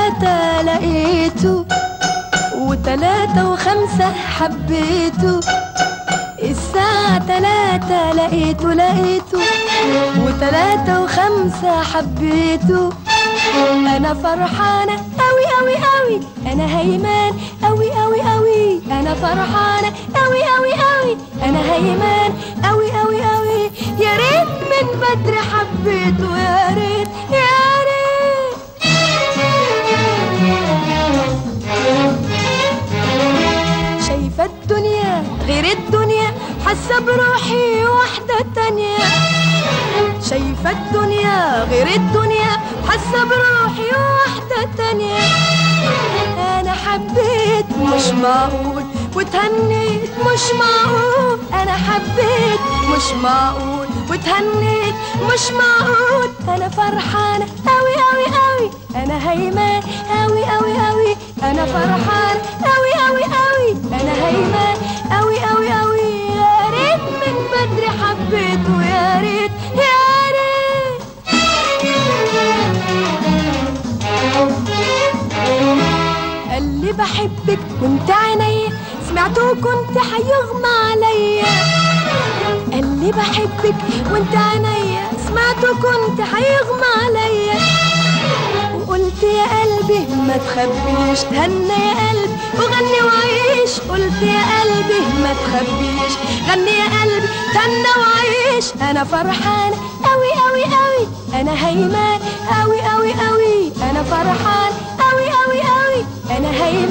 تلاتة لقيته وتلاتة وخمسة حبيته الساعة تلاتة لقيته لقيته وتلاتة وخمسة حبيته أنا فرحانة أوي أوي أوي أنا هيمان أوي أوي أوي أنا فرحانة أوي أوي أوي أنا هيمان أوي أوي أوي يا ريت من بدري حبيته يا ريت يا ريت شايفة الدنيا غير الدنيا حاسة بروحي واحدة تانية شايفة الدنيا غير الدنيا حاسة بروحي واحدة تانية أنا حبيت مش معقول وتهنيت مش معقول أنا حبيت مش معقول وتهنيت مش معقول أنا فرحانة أوي أوي أوي أنا هيمان أوي أوي أوي أنا فرحانة أوي أوي أوي أنا هيمان أوي أوي أوي يا ريت من بدري حبيته يا ريت يا ريت قال لي بحبك كنت عينيا سمعته كنت هيغمى عليا قال لي بحبك وانت عينيا سمعته كنت هيغمى عليا وقلت يا قلبي ما تخبيش تهنى يا قلبي وغني وعيش قلت يا قلبي ما تخبيش غني يا قلبي تهنى وعيش انا فرحانه قوي قوي قوي انا هيمان قوي قوي قوي انا فرحان قوي قوي قوي انا هيمان